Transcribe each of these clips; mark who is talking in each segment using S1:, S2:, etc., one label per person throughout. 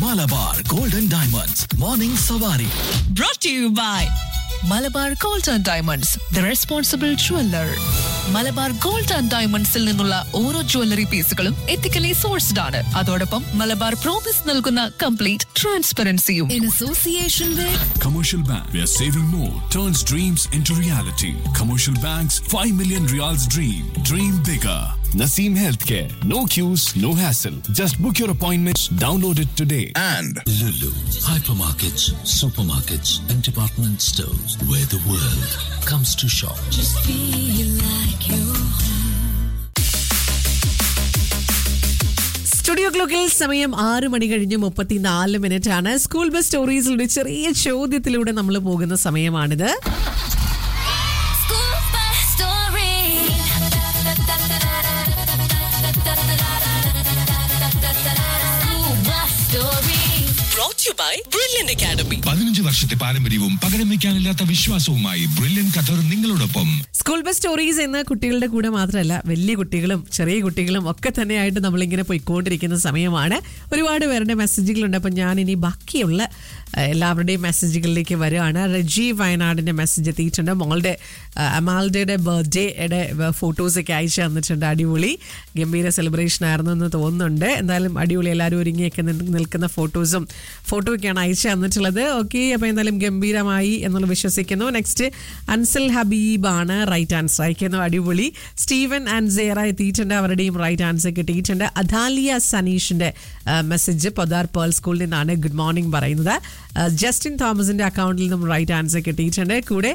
S1: Malabar golden diamonds morning Savari
S2: brought to you by Malabar gold and diamonds the responsible jeweller Malabar gold and ഡയമണ്ട്സിൽ നിന്നുള്ള ഓരോ jewellery പീസുകളും ethically sourced ആണ് അതോടൊപ്പം മലബാർ പ്രോമിസ് നൽകുന്ന കംപ്ലീറ്റ് ട്രാൻസ്പെറൻസിയും in association with
S3: Commercial Bank, where saving more turns dreams into reality. Commercial Bank's 5 million reals dream. Dream bigger. Naseem Healthcare. No queues, no hassle. Just book your appointments. Download it today.
S1: and
S4: Lulu, hypermarkets, supermarkets, and department stores where the world comes to shop.
S5: Studio ക്ലോക്കിൽ സമയം ആറ് മണി കഴിഞ്ഞ് മുപ്പത്തിനാല് minute ആണ് school bus സ്റ്റോറീസിൽ ഒരു ചെറിയ ചോദ്യത്തിലൂടെ നമ്മൾ പോകുന്ന സമയമാണിത്
S6: School bus story. School bus story.
S2: brought to you by Brilliant Academy
S3: പതിനഞ്ച് വർഷത്തെ പാരമ്പര്യവും പകരം വയ്ക്കാനില്ലാത്ത വിശ്വാസവുമായി ബ്രില്യൻ ഖത്തർ നിങ്ങളോടൊപ്പം
S5: സ്കൂൾ ബസ് സ്റ്റോറീസ് എന്ന കുട്ടികളുടെ കൂടെ മാത്രമല്ല വലിയ കുട്ടികളും ചെറിയ കുട്ടികളും ഒക്കെ തന്നെയായിട്ട് നമ്മളിങ്ങനെ പോയിക്കൊണ്ടിരിക്കുന്ന സമയമാണ് ഒരുപാട് പേരുടെ മെസ്സേജുകളുണ്ട് അപ്പം ഞാൻ ഇനി ബാക്കിയുള്ള ഏഹ്, എല്ലാവരുടെയും മെസ്സേജുകളിലേക്ക് വരികയാണ് റജി വയനാടിൻ്റെ മെസ്സേജ് എത്തിയിട്ടുണ്ട് മോളുടെ ഏഹ്, അമാൽഡയുടെ ബർത്ത്ഡേയുടെ ഫോട്ടോസൊക്കെ അയച്ചു തന്നിട്ടുണ്ട് അടിപൊളി ഗംഭീര സെലിബ്രേഷൻ ആയിരുന്നു എന്ന് തോന്നുന്നുണ്ട് എന്തായാലും അടിപൊളി എല്ലാവരും ഒരുങ്ങിയൊക്കെ നിൽ- നിൽക്കുന്ന ഫോട്ടോസും ഫോട്ടോ ഒക്കെയാണ് അയച്ചു തന്നിട്ടുള്ളത് ഓക്കെ അപ്പോൾ എന്തായാലും ഗംഭീരമായി എന്നുള്ള വിശ്വസിക്കുന്നു നെക്സ്റ്റ് അൻസൽ ഹബീബാണ് റൈറ്റ് ആൻസർ അയക്കുന്നു അടിപൊളി സ്റ്റീവൻ ആൻഡ് സേറ എത്തിയിട്ടുണ്ട് അവരുടെയും റൈറ്റ് ആൻസർ കിട്ടിയിട്ടുണ്ട് അദാലിയ സനീഷിന്റെ മെസ്സേജ് പൊതാർ പേൾ സ്കൂളിൽ നിന്നാണ് ഗുഡ് മോർണിംഗ് പറയുന്നത് ആ, ജസ്റ്റിൻ തോമസിന്റെ അക്കൗണ്ടിൽ നിന്നും റൈറ്റ് ആൻസർ കിട്ടിയിട്ടുണ്ട് കൂടെ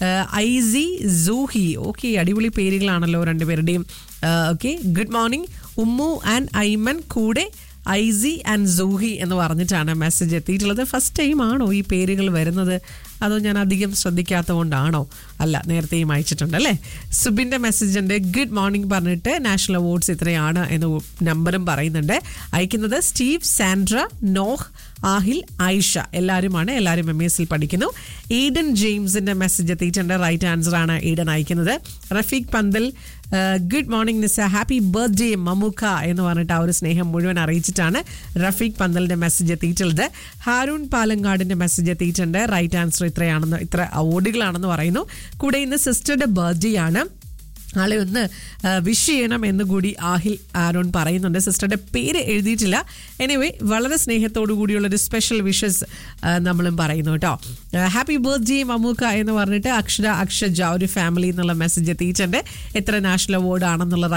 S5: ഐസി സൂഹി ഓക്കെ അടിപൊളി പേരുകളാണല്ലോ രണ്ടുപേരുടെയും okay good morning Ummu and Aiman കൂടെ ഐസി ആൻഡ് സൂഹി എന്ന് പറഞ്ഞിട്ടാണ് മെസ്സേജ് എത്തിയിട്ടുള്ളത് ഫസ്റ്റ് ടൈം ആണോ ഈ പേരുകൾ വരുന്നത് അതോ ഞാൻ അധികം ശ്രദ്ധിക്കാത്തത് കൊണ്ടാണോ അല്ല നേരത്തെയും അയച്ചിട്ടുണ്ട് അല്ലേ സുബിൻ്റെ മെസ്സേജ് ഉണ്ട് ഗുഡ് മോർണിംഗ് പറഞ്ഞിട്ട് നാഷണൽ അവാർഡ്സ് ഇത്രയാണ് എന്ന് നമ്പറും പറയുന്നുണ്ട് അയക്കുന്നത് Steve Sandra Noah Aahil Ayesha എല്ലാവരുമാണ് എല്ലാവരും എം എസിൽ പഠിക്കുന്നു ഈഡൻ ജെയിംസിന്റെ മെസ്സേജ് എത്തിയിട്ടുണ്ട് റൈറ്റ് ആൻസർ ആണ് ഈഡൻ അയക്കുന്നത് Rafeeq Panthal good morning Nisa happy birthday Mamukka എന്ന് പറഞ്ഞിട്ട് ആ ഒരു സ്നേഹം മുഴുവൻ അറിയിച്ചിട്ടാണ് റഫീഖ് പന്തലിന്റെ മെസ്സേജ് എത്തിയിട്ടുള്ളത് ഹാരൂൺ പാലങ്ങാടിന്റെ മെസ്സേജ് എത്തിയിട്ടുണ്ട് റൈറ്റ് ആൻസർ ഇത്രയാണെന്ന് ഇത്ര അവാർഡുകളാണെന്ന് പറയുന്നു കൂടെ ഇന്ന് സിസ്റ്ററുടെ ബർത്ത്ഡേ ആണ് ആളെ ഒന്ന് വിഷ് ചെയ്യണം എന്ന് കൂടി ആഹിൽ ആരോൺ പറയുന്നുണ്ട് സിസ്റ്ററുടെ പേര് എഴുതിയിട്ടില്ല എനിവേ വളരെ സ്നേഹത്തോടു കൂടിയുള്ള ഒരു സ്പെഷ്യൽ വിഷസ് നമ്മളും പറയുന്നു കേട്ടോ ഹാപ്പി ബർത്ത്ഡേ മമ്മൂക്ക എന്ന് പറഞ്ഞിട്ട് അക്ഷര അക്ഷജ ഒരു ഫാമിലി എന്നുള്ള മെസ്സേജ് എത്തിയിട്ടുണ്ട് എത്ര നാഷണൽ അവാർഡ് ആണെന്നുള്ള